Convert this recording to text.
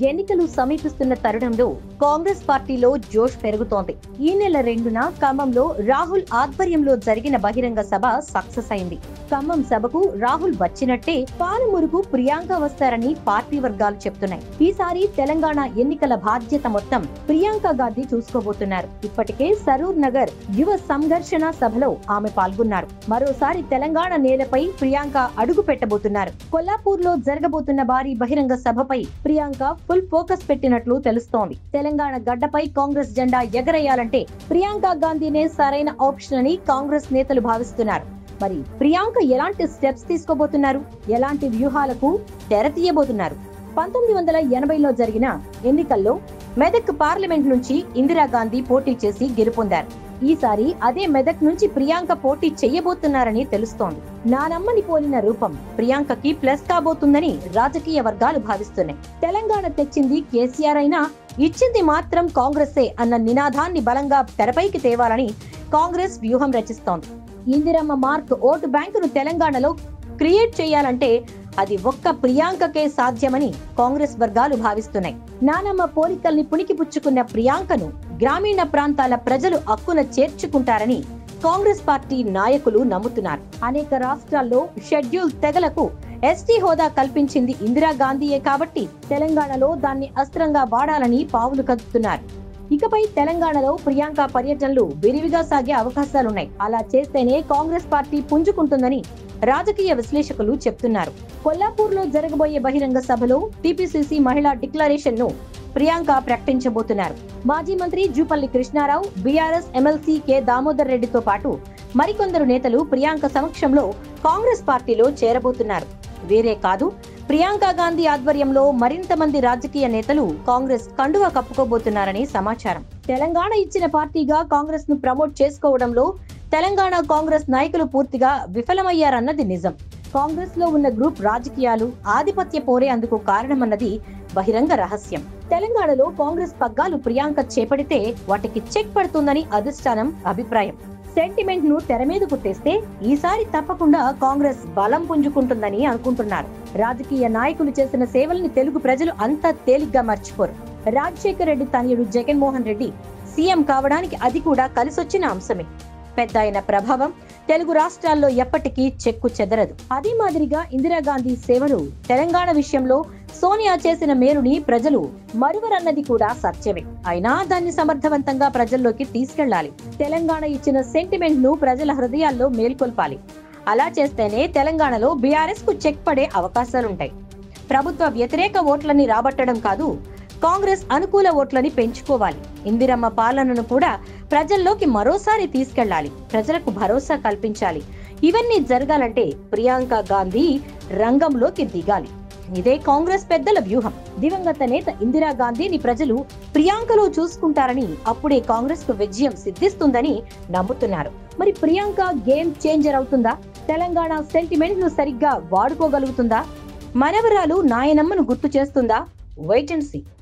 ఎన్నికలు సమీపిస్తున్న తరుణంలో కాంగ్రెస్ పార్టీలో జోష్ పెరుగుతోంది ఈ నెల రెండున ఖమ్మంలో రాహుల్ ఆధ్వర్యంలో జరిగిన బహిరంగ సభ సక్సెస్ అయింది ఖమ్మం సభకు రాహుల్ వచ్చినట్టే పాలమూరుకు ప్రియాంక వస్తారని పార్టీ వర్గాలు చెప్తున్నాయి ఈసారి తెలంగాణ ఎన్నికల బాధ్యత మొత్తం ప్రియాంక గాంధీ చూసుకోబోతున్నారు ఇప్పటికే సరూర్ నగర్ యువ సంఘర్షణ సభలో ఆమె పాల్గొన్నారు మరోసారి తెలంగాణ నేలపై ప్రియాంక అడుగు పెట్టబోతున్నారు కొల్లాపూర్ లో జరగబోతున్న భారీ బహిరంగ సభపై ప్రియాంక ఫుల్ ఫోకస్ పెట్టినట్లు తెలుస్తోంది తెలంగాణ గడ్డపై కాంగ్రెస్ జెండా ఎగరేయాలంటే ప్రియాంక గాంధీనే సరైన ఆప్షన్ అని కాంగ్రెస్ నేతలు భావిస్తున్నారు మరి ప్రియాంక ఎలాంటి స్టెప్స్ తీసుకోబోతున్నారు ఎలాంటి వ్యూహాలకు తెర తీయబోతున్నారు పంతొమ్మిది వందల ఎనభైలో జరిగిన ఎన్నికల్లో మెదక్ పార్లమెంట్ నుంచి ఇందిరాగాంధీ పోటీ చేసి గెలుపొందారు ఈసారి అదే మెదక్ నుంచి ప్రియాంక పోటీ చెయ్యబోతున్నారని తెలుస్తోంది నానమ్మని పోలిన రూపం ప్రియాంకకి ప్లస్ కాబోతుందని రాజకీయ వర్గాలు భావిస్తున్నాయి తెలంగాణ తెచ్చింది కేసీఆర్ అయినా ఇచ్చింది మాత్రం కాంగ్రెసే అన్న నినాదాన్ని బలంగా తెరపైకి తేవాలని కాంగ్రెస్ వ్యూహం రచిస్తోంది ఇందిరమ్మ మార్క్ ఓటు బ్యాంకును తెలంగాణలో క్రియేట్ చేయాలంటే అది ఒక్క ప్రియాంకకే సాధ్యమని కాంగ్రెస్ వర్గాలు భావిస్తున్నాయి నానమ్మ పోలికల్ని పుణికిపుచ్చుకున్న ప్రియాంకను గ్రామీణ ప్రాంతాల ప్రజలు అక్కున చేర్చుకుంటారని కాంగ్రెస్ పార్టీ నాయకులు నమ్ముతున్నారు అనేక రాష్ట్రాల్లో షెడ్యూల్ తెగలకు ఎస్టీ హోదా కల్పించింది ఇందిరాగాంధీయే కాబట్టి తెలంగాణలో దాన్ని అస్త్రంగా వాడాలని పావులు కదుపుతున్నారు ఇకపై తెలంగాణలో ప్రియాంక పర్యటనలు విరివిగా సాగే అవకాశాలున్నాయి అలా చేస్తేనే కాంగ్రెస్ పార్టీ పుంజుకుంటుందని రాజకీయ విశ్లేషకులు చెప్తున్నారు కొల్లాపూర్ లో జరగబోయే బహిరంగ సభలో టీపీసీసీ మహిళా డిక్లరేషన్ ను ప్రియాంక ప్రకటించబోతున్నారు మాజీ మంత్రి జూపల్లి కృష్ణారావు బీఆర్ఎస్ ఎమ్మెల్సీ కె దామోదర్ రెడ్డితో పాటు మరికొందరు నేతలు ప్రియాంక సమక్షంలో కాంగ్రెస్ పార్టీలో చేరబోతున్నారు వేరే కాదు ప్రియాంక గాంధీ ఆధ్వర్యంలో మరింత మంది రాజకీయ నేతలు కాంగ్రెస్ కండువా కప్పుకోబోతున్నారని సమాచారం తెలంగాణ ఇచ్చిన పార్టీగా కాంగ్రెస్ ను ప్రమోట్ చేసుకోవడంలో తెలంగాణ కాంగ్రెస్ నాయకులు పూర్తిగా విఫలమయ్యారన్నది నిజం కాంగ్రెస్ లో ఉన్న గ్రూప్ రాజకీయాలు ఆధిపత్య పోరే అందుకు కారణమన్నది బహిరంగ రహస్యం తెలంగాణలో కాంగ్రెస్ పగ్గాలు ప్రియాంక చేపడితే వాటికి చెక్ పడుతుందని అధిష్టానం అభిప్రాయం సెంటిమెంట్ ను తెర మీదకు తెస్తే ఈసారి తప్పకుండా కాంగ్రెస్ బలం పుంజుకుంటుందని అనుకుంటున్నారు రాజకీయ నాయకులు చేసిన సేవల్ని తెలుగు ప్రజలు అంత తేలిగ్గా మర్చిపోరు రాజశేఖర రెడ్డి తనయుడు జగన్మోహన్ రెడ్డి సీఎం కావడానికి అది కూడా కలిసొచ్చిన అంశమే పెద్ద అయిన ప్రభావం తెలుగు రాష్ట్రాల్లో ఎప్పటికీ చెక్కు చెదరదు అదే మాదిరిగా ఇందిరాగాంధీ సేవలు తెలంగాణ విషయంలో సోనియా చేసిన మేలుని ప్రజలు మరువరన్నది కూడా సత్యమే అయినా దాన్ని సమర్థవంతంగా ప్రజల్లోకి తీసుకెళ్లాలి తెలంగాణ ఇచ్చిన సెంటిమెంట్ ను ప్రజల హృదయాల్లో మేల్కొల్పాలి అలా చేస్తేనే తెలంగాణలో బీఆర్ఎస్ కు చెక్ పడే అవకాశాలుంటాయి ప్రభుత్వ వ్యతిరేక ఓట్లని రాబట్టడం కాదు కాంగ్రెస్ అనుకూల ఓట్లని పెంచుకోవాలి ఇందిరమ్మ పాలనను కూడా ప్రజల్లోకి మరోసారి తీసుకెళ్లాలి ప్రజలకు భరోసా కల్పించాలి ఇవన్నీ జరగాలంటే ప్రియాంక గాంధీ రంగంలోకి దిగాలి ఇదే కాంగ్రెస్ పెద్దల వ్యూహం దివంగత నేత ఇందిరాగాంధీని ప్రజలు ప్రియాంకలో చూసుకుంటారని అప్పుడే కాంగ్రెస్ కు విజయం సిద్ధిస్తుందని నమ్ముతున్నారు మరి ప్రియాంక గేమ్ చేంజర్ అవుతుందా తెలంగాణ సెంటిమెంట్ ను సరిగ్గా వాడుకోగలుగుతుందా మనవరాలు నాయనమ్మను గుర్తు చేస్తుందా వెయిట్ అండ్ సీ